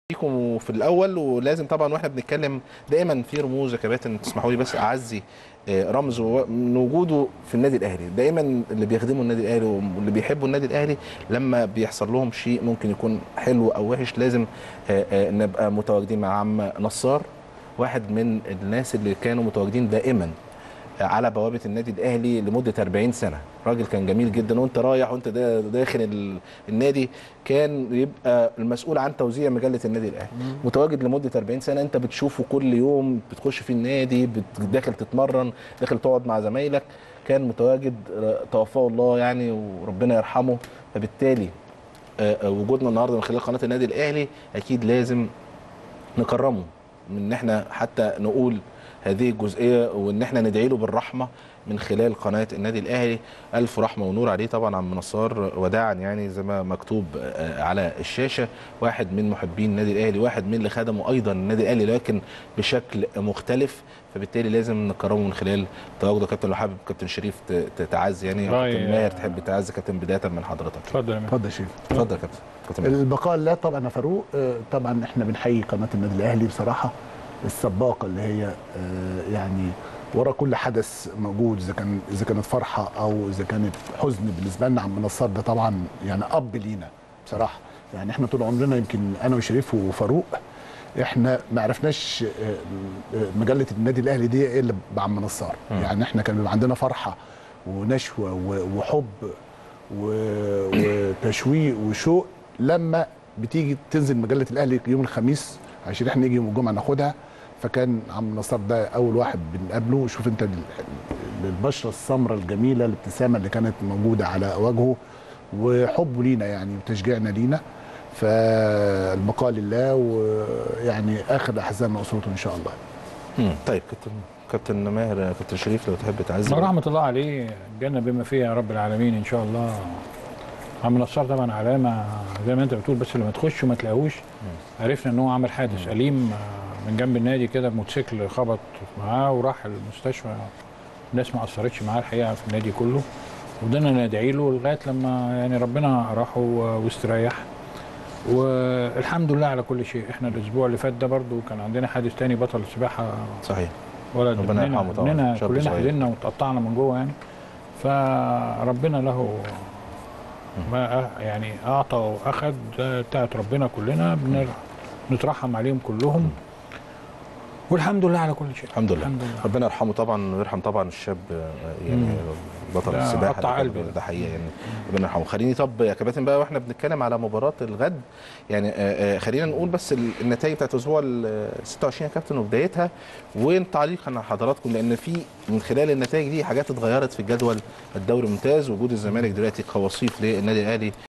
فيكم في الاول ولازم طبعا واحنا بنتكلم دايما في رموز يا كباتن تسمحوا لي بس اعزي آه، رمز و- من وجوده في النادي الاهلي دايما اللي بيخدموا النادي الاهلي واللي بيحبوا النادي الاهلي لما بيحصل لهم شيء ممكن يكون حلو او وحش لازم آه، آه، نبقى متواجدين مع عم نصار واحد من الناس اللي كانوا متواجدين دائما على بوابه النادي الاهلي لمده 40 سنه راجل كان جميل جدا وانت رايح وانت دا- داخل ال- النادي كان يبقى المسؤول عن توزيع مجله النادي الاهلي متواجد لمده 40 سنه انت بتشوفه كل يوم بتخش في النادي بت- داخل تتمرن داخل تقعد مع زمايلك كان متواجد آه، توفاه الله يعني وربنا يرحمه فبالتالي آه، آه، وجودنا النهارده من خلال قناه النادي الاهلي اكيد لازم نكرمه من ان احنا حتى نقول هذه الجزئيه وان احنا ندعي له بالرحمه من خلال قناه النادي الاهلي الف رحمه ونور عليه طبعا عم نصار وداعا يعني زي ما مكتوب آه، على الشاشه واحد من محبين النادي الاهلي واحد من اللي خدموا ايضا النادي الاهلي لكن بشكل مختلف فبالتالي لازم نكرمه من خلال تواجده كابتن لو حابب كابتن شريف ت- ت- تعزي يعني أو والله كابتن ماهر تحب تعزي كابتن بدايه من حضرتك اتفضل يا مهدي. اتفضل يا شيخ اتفضل يا كابتن كابتن ماهر. البقاء لله طبعا يا فاروق آه، طبعا احنا بنحيي قناه النادي الاهلي بصراحه السباقه اللي هي آه، يعني ورا كل حدث موجود اذا كان اذا كانت فرحه او اذا كانت حزن بالنسبه لنا عم نصار ده طبعا يعني اب لينا بصراحه يعني احنا طول عمرنا يمكن انا وشريف وفاروق احنا ما عرفناش آه، آه، مجله النادي الاهلي دي ايه الا بعم نصار يعني احنا كان بيبقى عندنا فرحه ونشوه و- وحب و- وتشويق وشوق لما بتيجي تنزل مجله الاهلي يوم الخميس عشان احنا نيجي يوم الجمعه ناخدها فكان عم نصار ده اول واحد بنقابله شوف انت ال- ال- البشره السمراء الجميله الابتسامه اللي كانت موجوده على وجهه وحبه لينا يعني وتشجيعنا لينا فالبقاء لله ويعني اخر احزان اسرته ان شاء الله مم. طيب كابتن كابتن ماهر كابتن شريف لو تحب تعزي رحمة الله عليه الجنة بما فيها يا رب العالمين إن شاء الله عم نصار طبعا علامة زي ما أنت بتقول بس لما تخش وما تلاقوش عرفنا إن هو عمل حادث أليم آه، من جنب النادي كده بموتوسيكل خبط معاه وراح المستشفى الناس ما أثرتش معاه الحقيقة في النادي كله وفضلنا ندعي له لغاية لما يعني ربنا راحه و- واستريح والحمد لله على كل شيء احنا الاسبوع اللي فات ده برضو كان عندنا حادث تاني بطل السباحه صحيح ولد ربنا ابننا يرحمه طبعاً، ابننا شاب كلنا صغير. حزنا وتقطعنا من جوه يعني فربنا له ما أ- يعني اعطى واخذ ده بتاعت ربنا كلنا بنر- نترحم عليهم كلهم والحمد لله على كل شيء الحمد لله. الحمد لله ربنا يرحمه طبعا ويرحم طبعا الشاب آه، يعني بطل ده السباحه قطع ده كان- قلبي ده. ده حقيقه يعني ربنا يرحمه خليني طب يا كباتن بقى واحنا بنتكلم على مباراه الغد يعني آه، آه، خلينا نقول بس ال- النتائج بتاعت الاسبوع ال 26 يا كابتن وبدايتها وتعليقا على حضراتكم لان في من خلال النتائج دي حاجات اتغيرت في الجدول الدوري الممتاز وجود الزمالك دلوقتي كوصيف للنادي الاهلي